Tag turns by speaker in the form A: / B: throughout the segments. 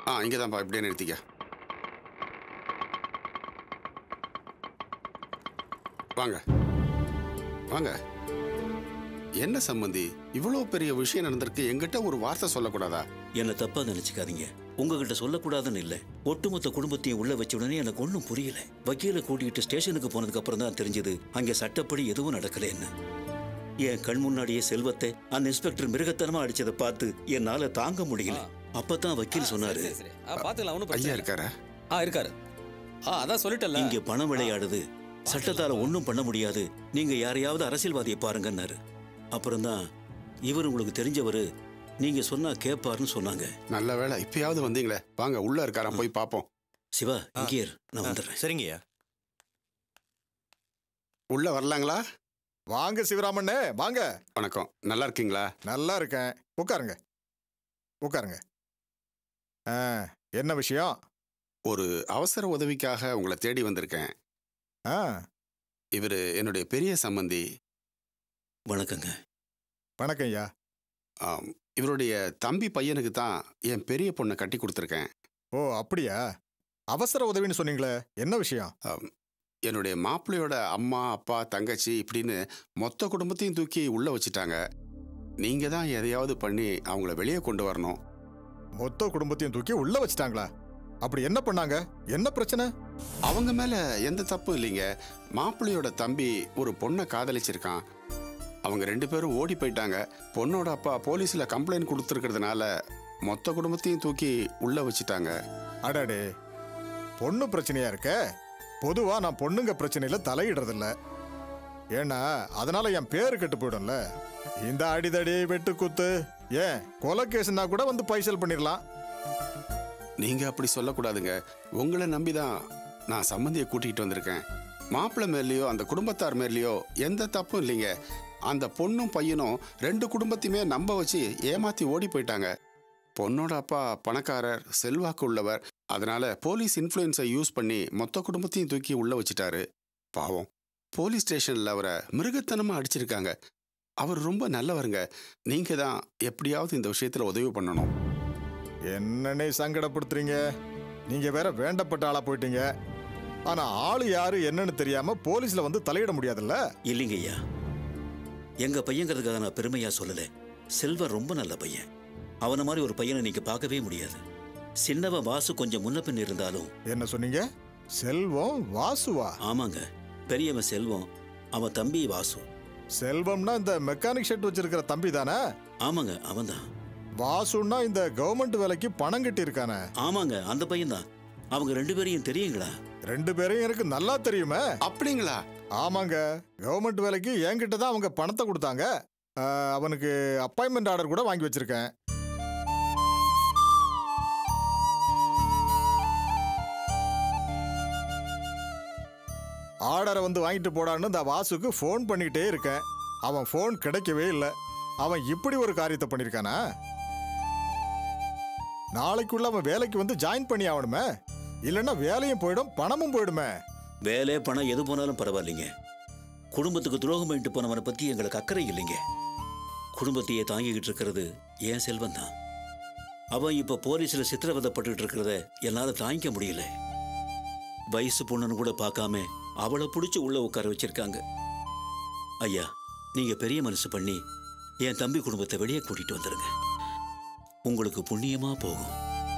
A: ஆ இங்கே தான்ப்பா இப்படியே நிறுத்திக்க வாங்க வாங்க என்ன சம்பந்தி இவ்வளோ பெரிய விஷயம் நடந்திருக்கு எங்கிட்ட ஒரு வார்த்தை சொல்லக்கூடாதா
B: என்ன தப்பா நினைச்சுக்காதீங்க உங்ககிட்ட சொல்லக்கூடாதுன்னு இல்ல ஒட்டுமொத்த குடும்பத்தையும் உள்ள வச்ச உடனே எனக்கு ஒன்றும் புரியல வக்கீல கூட்டிகிட்டு ஸ்டேஷனுக்கு போனதுக்கு அப்புறம் தான் தெரிஞ்சது அங்க சட்டப்படி எதுவும் நடக்கலன்னு என் கண் முன்னாடியே செல்வத்தை அந்த இன்ஸ்பெக்டர் மிருகத்தனமா அடிச்சதை பார்த்து என்னால தாங்க முடியல அப்பதான் வக்கீல் சொன்னாரு
C: சரி, சரி. ஆ, பாத்துக்கலாம் ஒன்றும்
A: ஐயா
C: பிரச்சனை இல்லை.
A: இருக்காரா
C: ஆ இருக்காரு ஆ அதான் சொல்லிட்டல
B: இங்க பணம் விளையாடுது சட்டத்தால ஒன்றும் பண்ண முடியாது நீங்க யாரையாவது அரசியல்வாதியை பாருங்கன்னாரு அப்புறம்தான் இவர் உங்களுக்கு தெரிஞ்சவரு நீங்க சொன்னா கேட்பாருன்னு சொன்னாங்க
A: நல்ல வேளை இப்பயாவது வந்தீங்களே வாங்க உள்ள இருக்காரா போய் பார்ப்போம்
B: சிவா இங்கே இரு, நான் வந்துடுறேன்
D: சரிங்கய்யா
A: உள்ள வரலாங்களா
E: வாங்க சிவராமண்ணே வாங்க
A: வணக்கம் நல்லா இருக்கீங்களா
E: நல்லா இருக்கேன் உட்காருங்க உட்காருங்க ஆ, என்ன விஷயம்
A: ஒரு அவசர உதவிக்காக உங்களை தேடி வந்திருக்கேன்
E: ஆ
A: இவர் என்னுடைய பெரிய சம்பந்தி
B: வணக்கங்க
E: வணக்கம் ஐயா
A: ஆம், இவருடைய தம்பி பையனுக்கு தான் என் பெரிய பொண்ணை கட்டி கொடுத்துருக்கேன்
E: ஓ அப்படியா அவசர உதவின்னு சொன்னீங்களே என்ன விஷயம்
A: ஆம், என்னுடைய மாப்பிள்ளையோட அம்மா அப்பா தங்கச்சி இப்படின்னு மொத்த குடும்பத்தையும் தூக்கி உள்ள வச்சுட்டாங்க நீங்க தான் எதையாவது பண்ணி அவங்கள வெளியே கொண்டு வரணும்
E: மொத்த குடும்பத்தையும் தூக்கி உள்ள வச்சிட்டாங்களா அப்படி என்ன பண்ணாங்க என்ன பிரச்சனை
A: அவங்க மேல எந்த தப்பும் இல்லைங்க மாப்பிள்ளையோட தம்பி ஒரு பொண்ணை காதலிச்சிருக்கான் அவங்க ரெண்டு பேரும் ஓடி போயிட்டாங்க பொண்ணோட அப்பா போலீஸ்ல கம்ப்ளைண்ட் கொடுத்துருக்கிறதுனால மொத்த குடும்பத்தையும் தூக்கி உள்ள வச்சுட்டாங்க
E: அடாடே பொண்ணு பிரச்சனையா இருக்க பொதுவா நான் பொண்ணுங்க பிரச்சனையில தலையிடுறதில்ல ஏன்னா அதனால என் பேரு கெட்டு போயிடும்ல இந்த அடிதடி வெட்டு குத்து ஏன் கொலை கேஸ்னா கூட வந்து பைசல் பண்ணிடலாம்
A: நீங்க அப்படி சொல்லக்கூடாதுங்க உங்களை நம்பி தான் நான் சம்மந்தியை கூட்டிகிட்டு வந்திருக்கேன் மாப்பிள்ளை மேலேயோ அந்த குடும்பத்தார் மேலேயோ எந்த தப்பும் இல்லைங்க அந்த பொண்ணும் பையனும் ரெண்டு குடும்பத்தையுமே நம்ப வச்சு ஏமாத்தி ஓடி போயிட்டாங்க பொண்ணோட அப்பா பணக்காரர் செல்வாக்கு உள்ளவர் அதனால போலீஸ் இன்ஃப்ளூயன்ஸை யூஸ் பண்ணி மொத்த குடும்பத்தையும் தூக்கி உள்ள வச்சுட்டாரு பாவம் போலீஸ் ஸ்டேஷன்ல அவரை மிருகத்தனமா அடிச்சிருக்காங்க அவர் ரொம்ப நல்லவருங்க நீங்க தான் எப்படியாவது இந்த விஷயத்துல உதவி பண்ணணும்
E: என்னன்னே சங்கடப்படுத்துறீங்க நீங்க வேற வேண்டப்பட்ட ஆளா போயிட்டீங்க ஆனா ஆளு யாரு என்னன்னு தெரியாம போலீஸ்ல வந்து தலையிட முடியாதுல்ல
B: இல்லைங்க ஐயா எங்க பையங்கிறதுக்காக நான் பெருமையா சொல்லல செல்வம் ரொம்ப நல்ல பையன் அவன மாதிரி ஒரு பையனை நீங்க பார்க்கவே முடியாது சின்னவன் வாசு கொஞ்சம் முன்ன பின் இருந்தாலும்
E: என்ன சொன்னீங்க செல்வம் வாசுவா
B: ஆமாங்க பெரியவன் செல்வம் அவன் தம்பி வாசு
E: செல்வம்னா இந்த மெக்கானிக் ஷெட் வச்சிருக்கிற தம்பி தானே
B: ஆமாங்க அவன்தான்
E: வாசுன்னா இந்த கவர்மெண்ட் வேலைக்கு பணம் கட்டி இருக்கானே
B: ஆமாங்க அந்த பையன்தான் அவங்க ரெண்டு பேரையும் தெரியுங்களா
E: ரெண்டு பேரையும் எனக்கு நல்லா தெரியுமே
A: அப்படிங்களா
E: ஆமாங்க கவர்மெண்ட் வேலைக்கு என்கிட்ட தான் அவங்க பணத்தை கொடுத்தாங்க ஆஹ், அவனுக்கு அப்பாயின்மெண்ட் ஆர்டர் கூட வாங்கி வச்சிருக்கேன் ஆர்டரை வந்து வாங்கிட்டு போடான்னு இந்த வாசுக்கு ஃபோன் பண்ணிக்கிட்டே இருக்கேன் அவன் ஃபோன் கிடைக்கவே இல்லை அவன் இப்படி ஒரு காரியத்தை பண்ணியிருக்கானா நாளைக்குள்ள அவன் வேலைக்கு வந்து ஜாயின் பண்ணி ஆகணுமே இல்லைன்னா வேலையும் போயிடும் பணமும் போயிடுமே
B: வேலை பணம் எது போனாலும் பரவாயில்லைங்க குடும்பத்துக்கு துரோகம் பண்ணிட்டு போனவனை பத்தி எங்களுக்கு அக்கறை இல்லைங்க குடும்பத்தையே தாங்கிக்கிட்டு இருக்கிறது என் செல்வம் தான் அவன் இப்ப போலீஸ்ல சித்திரவதைப்பட்டுட்டு இருக்கிறத என்னால தாங்கிக்க முடியல வயசு பொண்ணுன்னு கூட பார்க்காம அவளை பிடிச்சி உள்ள உட்கார வச்சிருக்காங்க ஐயா நீங்க பெரிய மனசு பண்ணி என் தம்பி குடும்பத்தை வெளியே கூட்டிட்டு வந்துருங்க உங்களுக்கு புண்ணியமா போகும்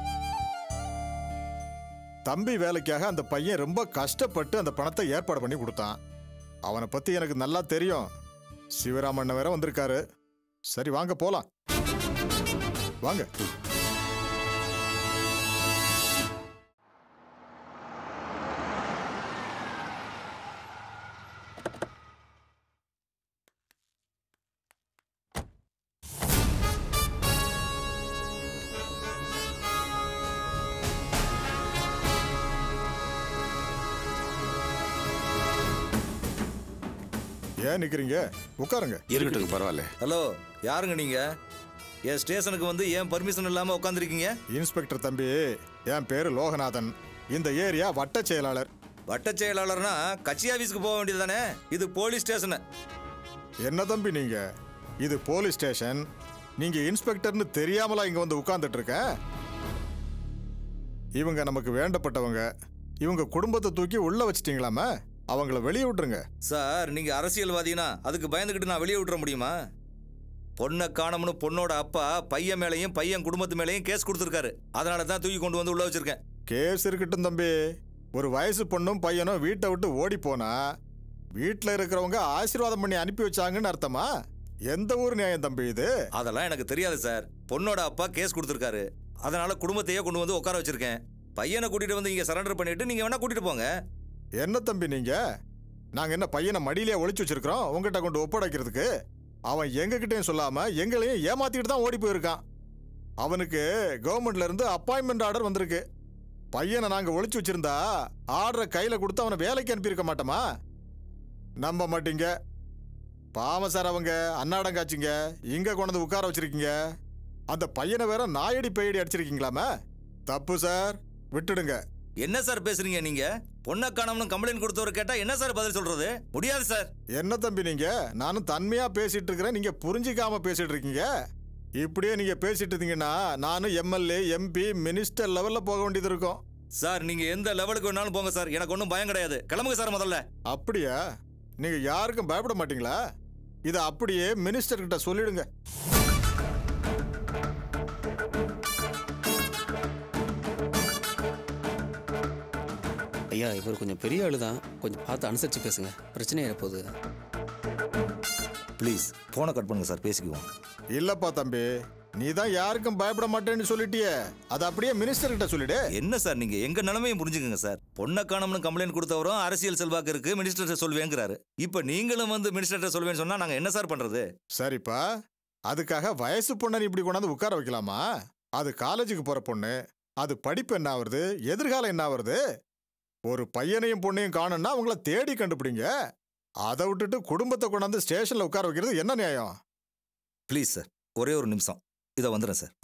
E: தம்பி வேலைக்காக அந்த பையன் ரொம்ப கஷ்டப்பட்டு அந்த பணத்தை ஏற்பாடு பண்ணி கொடுத்தான் அவனை பத்தி எனக்கு நல்லா தெரியும் சிவராமண்ண வேற வந்திருக்காரு சரி வாங்க போலாம் வாங்க ஏன் நிக்கிறீங்க உட்காருங்க
A: இருக்கட்டும் பரவாயில்ல
D: ஹலோ யாருங்க நீங்க என் ஸ்டேஷனுக்கு வந்து ஏன் பர்மிஷன் இல்லாம உட்காந்துருக்கீங்க
E: இன்ஸ்பெக்டர் தம்பி என் பேரு லோகநாதன் இந்த ஏரியா வட்ட செயலாளர்
D: வட்ட செயலாளர்னா கட்சி ஆபீஸ்க்கு போக வேண்டியது தானே இது போலீஸ் ஸ்டேஷனு
E: என்ன தம்பி நீங்க இது போலீஸ் ஸ்டேஷன் நீங்க இன்ஸ்பெக்டர்னு தெரியாமலா இங்க வந்து உட்கார்ந்துட்டு இருக்க இவங்க நமக்கு வேண்டப்பட்டவங்க இவங்க குடும்பத்தை தூக்கி உள்ள வச்சிட்டீங்களாம அவங்கள வெளியே விட்டுருங்க
D: சார் நீங்க அரசியல்வாதினா அதுக்கு பயந்துக்கிட்டு நான் வெளியே விட்டுற முடியுமா பொண்ணை காணோம்னு பொண்ணோட அப்பா பையன் மேலேயும் பையன் குடும்பத்து மேலேயும் கேஸ் கொடுத்துருக்காரு அதனால தான் தூக்கி கொண்டு வந்து உள்ள வச்சிருக்கேன்
E: கேஸ் இருக்கட்டும் தம்பி ஒரு வயசு பொண்ணும் பையனும் வீட்டை விட்டு ஓடி போனா வீட்டில் இருக்கிறவங்க ஆசீர்வாதம் பண்ணி அனுப்பி வச்சாங்கன்னு அர்த்தமா எந்த ஊர் நியாயம் தம்பி இது
D: அதெல்லாம் எனக்கு தெரியாது சார் பொண்ணோட அப்பா கேஸ் கொடுத்துருக்காரு அதனால குடும்பத்தையே கொண்டு வந்து உட்கார வச்சிருக்கேன் பையனை கூட்டிட்டு வந்து இங்க சரண்டர் பண்ணிட்டு நீங்க வேணா கூட்டிட்டு போங்க
E: என்ன தம்பி நீங்க நாங்க என்ன பையனை மடியிலே ஒளிச்சு வச்சிருக்கிறோம் உங்ககிட்ட கொண்டு ஒப்படைக்கிறதுக்கு அவன் எங்ககிட்டயும் சொல்லாம எங்களையும் ஏமாத்திட்டு தான் ஓடி போயிருக்கான் அவனுக்கு கவர்மெண்ட்ல இருந்து அப்பாயின்மெண்ட் ஆர்டர் வந்திருக்கு பையனை நாங்க ஒளிச்சு வச்சிருந்தா ஆர்டரை கையில கொடுத்து அவனை வேலைக்கு அனுப்பியிருக்க மாட்டோமா நம்ப மாட்டீங்க பாவம் சார் அவங்க அன்னாடம் காய்ச்சிங்க இங்க கொண்டு வந்து உட்கார வச்சிருக்கீங்க அந்த பையனை வேற நாயடி பேயடி அடிச்சிருக்கீங்களாமே தப்பு சார் விட்டுடுங்க
D: என்ன சார் பேசுறீங்க நீங்க பொண்ணை காணோம்னு கம்ப்ளைண்ட் கொடுத்தவர் கேட்டா என்ன சார் பதில் சொல்றது முடியாது சார்
E: என்ன தம்பி நீங்க நானும் தன்மையா பேசிட்டு இருக்கிறேன் நீங்க புரிஞ்சிக்காம பேசிட்டு இருக்கீங்க இப்படியே நீங்க பேசிட்டு இருந்தீங்கன்னா நானும் எம்எல்ஏ எம்பி மினிஸ்டர் லெவல்ல போக வேண்டியது இருக்கும்
D: சார் நீங்க எந்த லெவலுக்கு வேணாலும் போங்க சார் எனக்கு ஒன்றும் பயம் கிடையாது கிளம்புங்க சார் முதல்ல
E: அப்படியா நீங்க யாருக்கும் பயப்பட மாட்டீங்களா இதை அப்படியே மினிஸ்டர் கிட்ட சொல்லிடுங்க
C: ஐயா இவர் கொஞ்சம் பெரிய ஆளு தான் கொஞ்சம் பார்த்து அனுசரிச்சு பேசுங்க பிரச்சனையாக போகுது
D: ப்ளீஸ் ஃபோனை கட் பண்ணுங்க சார் பேசிக்குவோம்
E: இல்லப்பா தம்பி நீ தான் யாருக்கும் பயப்பட மாட்டேன்னு சொல்லிட்டியே அதை அப்படியே மினிஸ்டர் கிட்ட சொல்லிடு
D: என்ன சார் நீங்க எங்க நிலைமையும் புரிஞ்சுக்கங்க சார் பொண்ணை காணோம்னு கம்ப்ளைண்ட் கொடுத்தவரும் அரசியல் செல்வாக்கு இருக்கு மினிஸ்டர் சொல்வேங்கிறாரு இப்போ நீங்களும் வந்து மினிஸ்டர் சொல்வேன்னு சொன்னா நாங்க என்ன சார் பண்றது
E: சரிப்பா அதுக்காக வயசு பொண்ணை இப்படி கொண்டாந்து உட்கார வைக்கலாமா அது காலேஜுக்கு போற பொண்ணு அது படிப்பு என்ன ஆகுறது எதிர்காலம் என்ன ஆகுறது ஒரு பையனையும் பொண்ணையும் காணும்னா அவங்கள தேடி கண்டுபிடிங்க அதை விட்டுட்டு குடும்பத்தை கொண்டாந்து ஸ்டேஷன்ல உட்கார வைக்கிறது என்ன நியாயம்
D: ப்ளீஸ் சார் ஒரே ஒரு நிமிஷம் இதை வந்துடுறேன் சார்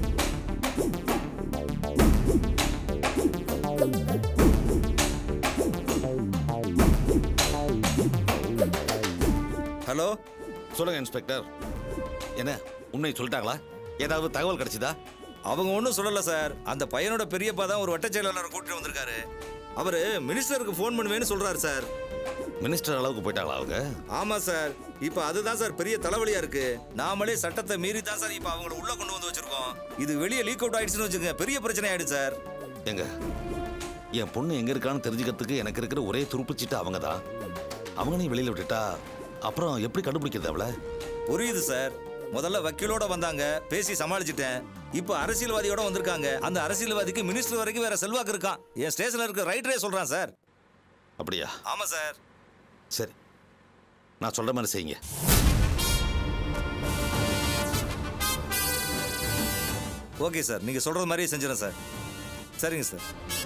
D: ஹலோ
F: சொல்லுங்க இன்ஸ்பெக்டர் என்ன உண்மை சொல்லிட்டாங்களா ஏதாவது தகவல் கிடைச்சதா
D: அவங்க ஒன்றும் சொல்லல சார் அந்த பையனோட பெரியப்பா தான் ஒரு வட்டச் செயலாளரை கூட்டிட்டு வந்திருக்காரு அவரு மினிஸ்டருக்கு ஃபோன் பண்ணுவேன்னு சொல்றாரு சார்
F: மினிஸ்டர் அளவுக்கு போயிட்டாங்களா அவங்க
D: ஆமா சார் இப்போ அதுதான் சார் பெரிய தலைவலியா இருக்கு நாமளே சட்டத்தை மீறி தான் சார் இப்போ அவங்கள உள்ள கொண்டு வந்து வச்சிருக்கோம் இது வெளியே லீக் அவுட் ஆயிடுச்சுன்னு வச்சுக்கோங்க பெரிய பிரச்சனை ஆயிடுச்சு சார்
F: எங்க என் பொண்ணு எங்க இருக்கான்னு தெரிஞ்சுக்கிறதுக்கு எனக்கு இருக்கிற ஒரே துருப்புச்சிட்டு அவங்க தான் அவங்களையும் வெளியில விட்டுட்டா அப்புறம் எப்படி கண்டுபிடிக்கிறது அவளை
D: புரியுது சார் முதல்ல வக்கீலோட வந்தாங்க பேசி சமாளிச்சிட்டேன் இப்போ அரசியல்வாதியோட வந்திருக்காங்க அந்த அரசியல்வாதிக்கு மினிஸ்டர் வரைக்கும் வேற செல்வாக்கு இருக்கான் என் ஸ்டேஷன்ல இருக்க ரைட்டரே சொல்றான் சார்
F: அப்படியா
D: ஆமா சார்
F: சரி நான் சொல்ற மாதிரி செய்யுங்க
D: ஓகே சார் நீங்க சொல்றது மாதிரியே செஞ்சிடறேன் சார் சரிங்க சார்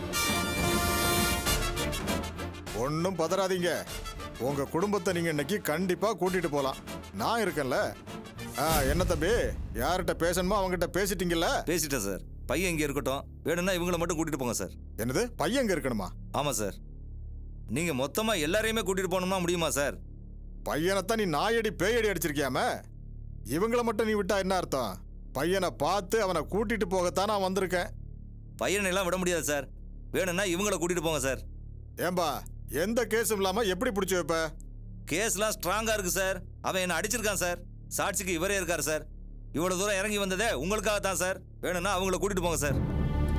E: ஒன்றும் பதறாதீங்க உங்க குடும்பத்தை நீங்க இன்னைக்கு கண்டிப்பா கூட்டிட்டு போலாம் நான் இருக்கேன்ல ஆ என்ன தம்பி யார்கிட்ட பேசணுமோ அவங்ககிட்ட பேசிட்டீங்கல்ல
D: பேசிட்டேன் சார் பையன் இங்கே இருக்கட்டும் வேணும்னா இவங்கள மட்டும் கூட்டிட்டு போங்க சார்
E: என்னது பையன் இங்க இருக்கணுமா
D: ஆமா சார் நீங்க மொத்தமா எல்லாரையுமே கூட்டிட்டு போகணும்னா முடியுமா சார்
E: பையனைத்தான் நீ நாயடி பேயடி அடிச்சிருக்கியாம இவங்கள மட்டும் நீ விட்டா என்ன அர்த்தம் பையனை பார்த்து அவனை கூட்டிட்டு போகத்தான் நான் வந்திருக்கேன்
D: பையனை எல்லாம் விட முடியாது சார் வேணும்னா இவங்கள கூட்டிட்டு போங்க சார்
E: ஏம்பா எந்த கேஸும் இல்லாம எப்படி பிடிச்சி வைப்ப
D: கேஸ்லாம் ஸ்ட்ராங்கா இருக்கு சார் அவன் என்ன அடிச்சிருக்கான் சார் சாட்சிக்கு இவரே இருக்கார் சார் இவ்வளவு தூரம் இறங்கி வந்ததே உங்களுக்காக தான் சார் வேணும்னா அவங்கள கூட்டிட்டு போங்க சார்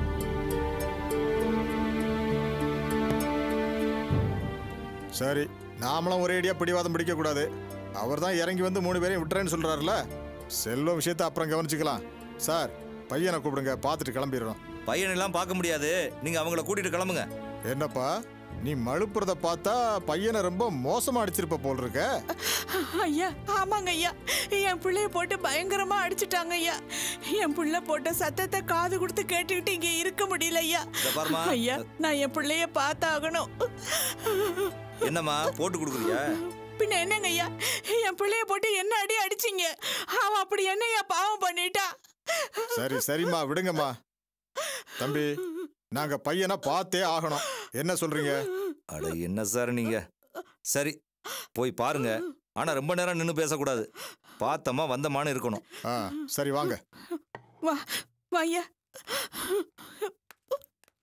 E: சரி நாமளும் ஒரேடியா பிடிவாதம் பிடிக்க கூடாது அவர் தான் இறங்கி வந்து மூணு பேரையும் விட்டுறேன்னு சொல்றாருல செல்வ விஷயத்தை அப்புறம் கவனிச்சுக்கலாம் சார் பையனை கூப்பிடுங்க பார்த்துட்டு கிளம்பிடுறோம்
D: பையனெல்லாம் பார்க்க முடியாது நீங்க அவங்கள கூட்டிட்டு கிளம்புங்க
E: என்னப்பா நீ மழுப்புறத பார்த்தா பையனை ரொம்ப மோசமா அடிச்சிருப்ப போல் இருக்க
G: ஐயா ஆமாங்க ஐயா என் பிள்ளைய போட்டு பயங்கரமா அடிச்சிட்டாங்க ஐயா என் புள்ள போட்ட சத்தத்தை காது கொடுத்து கேட்டுக்கிட்டு இங்க இருக்க முடியல ஐயா
D: இத பாரும்மா.
G: ஐயா நான் என் பிள்ளைய பார்த்தாகணும்
D: என்னம்மா போட்டு கொடுக்குறியா
G: பின்ன என்னங்க ஐயா என் பிள்ளைய போட்டு என்ன அடி அடிச்சீங்க அவன் அப்படி என்னையா பாவம் பண்ணிட்டா
E: சரி சரிம்மா விடுங்கம்மா தம்பி நாங்க பையனை பார்த்தே ஆகணும் என்ன சொல்றீங்க
D: அட என்ன சார் நீங்க சரி போய் பாருங்க ஆனா ரொம்ப நேரம் நின்று பேசக்கூடாது பார்த்தமா வந்தமான்னு இருக்கணும்
E: ஆ சரி வாங்க
G: வா வா ஐயா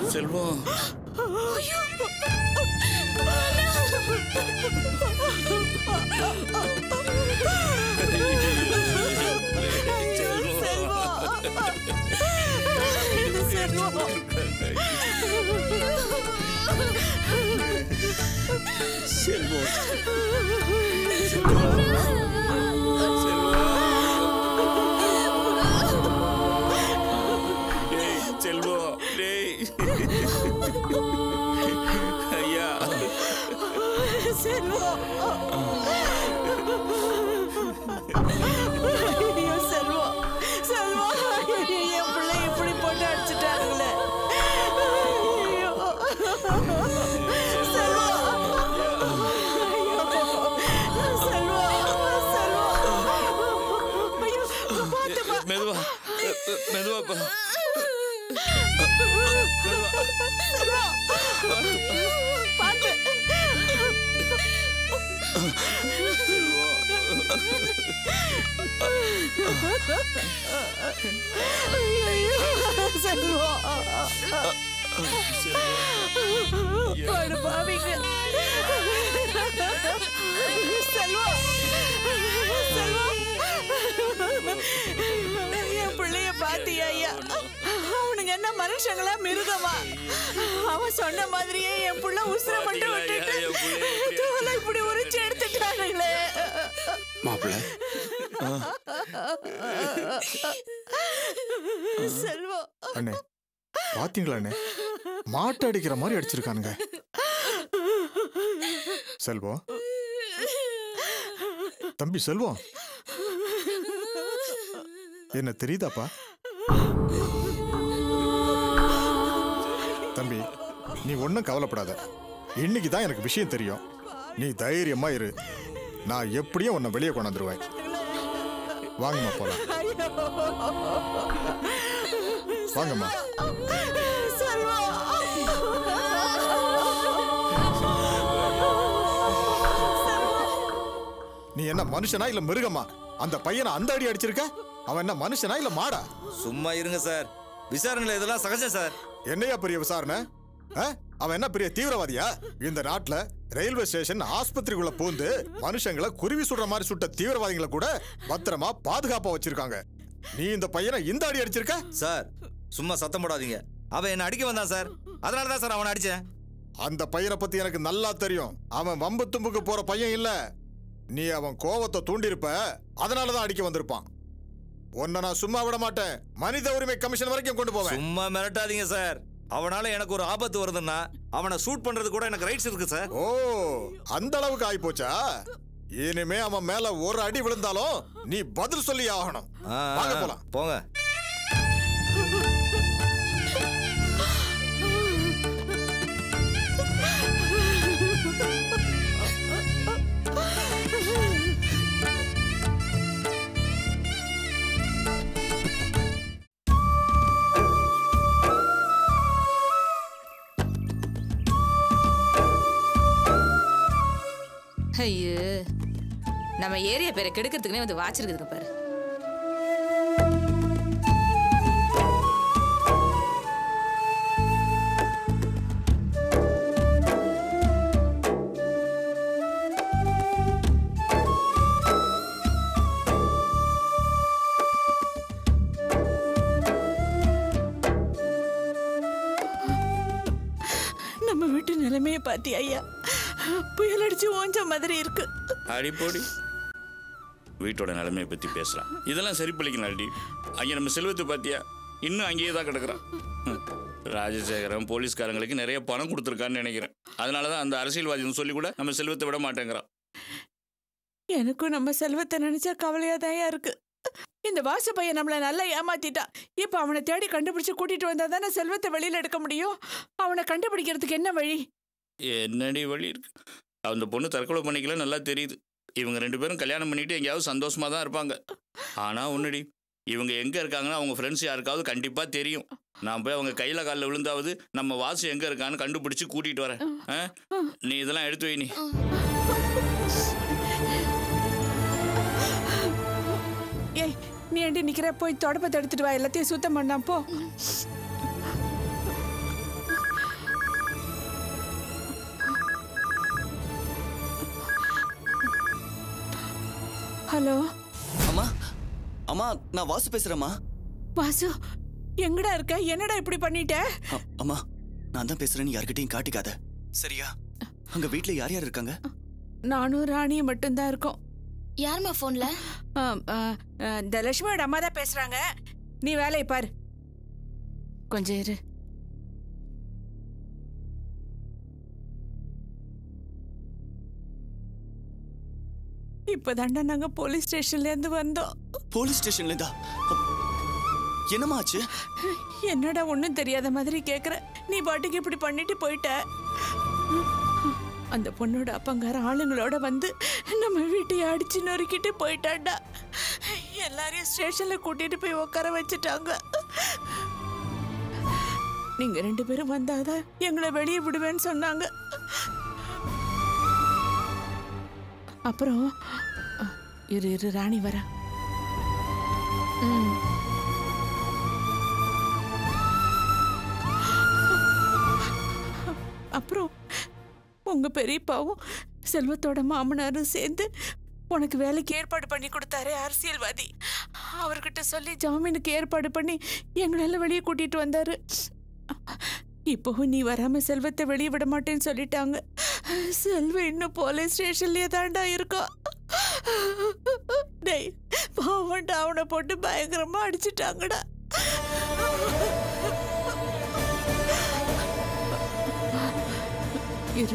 H: செல்வம் டேய் செல்வம் டேய் ஐயா
G: செல்வம் ஐயோ செல்வம் செல்வம் என் பிள்ளை இப்படி போட்டு அடிச்சிட்டாங்களே ஐயோ செல்வம் ஐயோ செல்வம் செல்வம் ஐயோ பார்த்துப்பா
H: மெதுவா மெதுவா பா
G: பார்த்து செல்வம் பாடு பாவிங்க செல்வம் செல்வம் என் பிள்ளைய பாத்தியா ஐயா அவனுங்க என்ன மனுஷங்களா மிருகமா அவன் சொன்ன மாதிரியே என் புள்ள உசுர மட்டும் விட்டுட்டு
H: என் புள்ளைய இப்படி
G: தோலை இப்படி உரிச்சு எடுத்துட்டானுங்களே
A: மாப்பிள்ள
G: செல்வம்
E: அண்ணே பாத்தீங்களா அண்ணே மாட்டு அடிக்கிற மாதிரி அடிச்சிருக்கானுங்க செல்வம் தம்பி செல்வம் என்ன தெரியுதாப்பா தம்பி நீ ஒன்றும் கவலைப்படாத இன்னைக்கு தான் எனக்கு விஷயம் தெரியும் நீ தைரியமா இரு நான் எப்படியும் உன்னை வெளியே கொண்டாந்துருவேன் வாங்கம்மா போலாம் வாங்கம்மா நீ என்ன மனுஷனா இல்ல மிருகமா அந்த பையனை அந்த அடி அடிச்சிருக்க அவன் என்ன மனுஷனா இல்ல மாடா
D: சும்மா இருங்க சார் விசாரணையில் இதெல்லாம் சகஜம் சார்
E: என்னையா பெரிய விசாரணை ஆ? அவன் என்ன பெரிய தீவிரவாதியா இந்த நாட்டுல ரயில்வே ஸ்டேஷன் ஆஸ்பத்திரிக்குள்ள பூந்து மனுஷங்களை குருவி சுடுற மாதிரி சுட்ட தீவிரவாதிகளை கூட பத்திரமா பாதுகாப்பா வச்சிருக்காங்க நீ இந்த பையனை இந்த அடி அடிச்சிருக்க
D: சார் சும்மா சத்தம் போடாதீங்க அவன் என்ன அடிக்க வந்தான் சார் அதனால தான் சார் அவனை அடிச்சேன்
E: அந்த பையனை பத்தி எனக்கு நல்லா தெரியும் அவன் வம்பு தும்புக்கு போற பையன் இல்ல நீ அவன் கோவத்தை தூண்டிருப்ப அதனாலதான் அடிக்க வந்திருப்பான் உன்னை நான் சும்மா விட மாட்டேன் மனித உரிமை கமிஷன் வரைக்கும் கொண்டு போவேன்
D: சும்மா மிரட்டாதீங்க சார் அவனால எனக்கு ஒரு ஆபத்து வருதுன்னா அவனை ஷூட் பண்றது கூட எனக்கு ரைட்ஸ் இருக்கு சார்
E: ஓ அந்த அளவுக்கு ஆயிப்போச்சா இனிமே அவன் மேல ஒரு அடி விழுந்தாலும் நீ பதில் சொல்லி ஆகணும்
D: ஆ,
E: வாங்க போலாம்
D: போங்க
I: ஐயோ நம்ம ஏரியா பேரை கெடுக்கிறதுக்குனே வந்து வாச்சிருக்குதுங்க பாரு
G: நம்ம வீட்டு நிலைமைய பாத்தி ஐயா புயல் அடிச்சு ஓஞ்ச மாதிரி இருக்கு
H: அடிப்போடி வீட்டோட நிலைமையை பற்றி பேசலாம் இதெல்லாம் சரி பண்ணிக்கலாம் அடி அங்கே நம்ம செல்வத்தை பார்த்தியா இன்னும் அங்கேயே தான் கிடக்குறான் ஹம். ராஜசேகரன் போலீஸ்காரங்களுக்கு நிறைய பணம் கொடுத்துருக்கான்னு நினைக்கிறேன் அதனால தான் அந்த அரசியல்வாதின்னு சொல்லி கூட நம்ம செல்வத்தை விட மாட்டேங்கிறான்
G: எனக்கும் நம்ம செல்வத்தை நினைச்சா கவலையா இருக்கு இந்த வாசு பையன் நம்மள நல்லா ஏமாத்திட்டான் இப்ப அவனை தேடி கண்டுபிடிச்சு கூட்டிட்டு வந்தா தானே செல்வத்தை வெளியில எடுக்க முடியும் அவனை கண்டுபிடிக்கிறதுக்கு என்ன வழி
H: என்னடி வழி இருக்கு அந்த பொண்ணு தற்கொலை பண்ணிக்கல நல்லா தெரியுது இவங்க ரெண்டு பேரும் கல்யாணம் பண்ணிட்டு எங்கேயாவது சந்தோஷமா தான் இருப்பாங்க ஆனா ஒன்னுடி இவங்க எங்க இருக்காங்கன்னா அவங்க ஃப்ரெண்ட்ஸ் யாருக்காவது கண்டிப்பா தெரியும் நான் போய் அவங்க கையில காலில் விழுந்தாவது நம்ம வாசு எங்க இருக்கான்னு கண்டுபிடிச்சு கூட்டிட்டு வரேன் ஆ? நீ இதெல்லாம் எடுத்து வை நீ
G: ஏய் நீ ஏண்டி நிக்கிற போய் தொடப்பத்தை எடுத்துட்டு வா எல்லாத்தையும் சுத்தம் பண்ணா போ ஹலோ
J: அம்மா அம்மா நான் வாசு பேசுறேம்மா
G: வாசு எங்கடா இருக்க என்னடா இப்படி பண்ணிட்ட
J: அ- அம்மா நான் தான் பேசுறேன்னு யார்கிட்டயும் காட்டிக்காத சரியா அங்க வீட்ல யார் யார் இருக்காங்க
G: நானும் ராணியும் மட்டும்தான் இருக்கோம்
K: யாரும்மா ஃபோன்ல
G: ஆ, ஆ, ஆ, இந்த லட்சுமியோட அம்மா தான் பேசுறாங்க நீ வேலையை பாரு கொஞ்சம் இரு இப்பதாண்டா நாங்க போலீஸ் ஸ்டேஷன்ல இருந்து வந்தோம்
J: போலீஸ் ஸ்டேஷன்ல இருந்தா என்னம்மா ஆச்சு
G: என்னடா ஒண்ணும் தெரியாத மாதிரி கேக்குற நீ பாட்டுக்கு இப்படி பண்ணிட்டு போயிட்ட அந்த பொண்ணோட அப்பங்கார ஆளுங்களோட வந்து நம்ம வீட்டையை அடிச்சு நொறுக்கிட்டு போயிட்டாண்டா எல்லாரையும் ஸ்டேஷன்ல கூட்டிட்டு போய் உட்கார வச்சுட்டாங்க நீங்க ரெண்டு பேரும் வந்தாதான் எங்களை வெளியே விடுவேன்னு சொன்னாங்க அப்புறம் அ, இரு இரு ராணி வர ம் அப்புறம் உங்க பெரியப்பாவும் செல்வத்தோட மாமனாரும் சேர்ந்து உனக்கு வேலைக்கு ஏற்பாடு பண்ணி கொடுத்தாரு அரசியல்வாதி அவர்கிட்ட சொல்லி ஜாமீனுக்கு ஏற்பாடு பண்ணி எங்களெல்லாம் வெளியே கூட்டிட்டு வந்தாரு இப்போவும் நீ வராம செல்வத்தை வெளியே விட மாட்டேன்னு சொல்லிட்டாங்க செல்வம் இன்னும் போலீஸ் ஸ்டேஷன்லயே தாண்டா இருக்கோம் டேய் பாவண்டா அவனை போட்டு பயங்கரமா அடிச்சிட்டாங்கடா இரு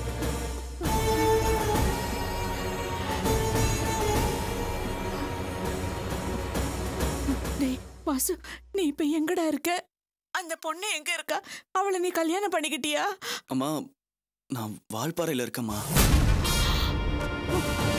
G: டேய் வாசு நீ இப்ப எங்கடா இருக்க அந்த பொண்ணு எங்க இருக்கா அவளை நீ கல்யாணம் பண்ணிக்கிட்டியா
J: அம்மா நான் வால்பாறையில இருக்கேம்மா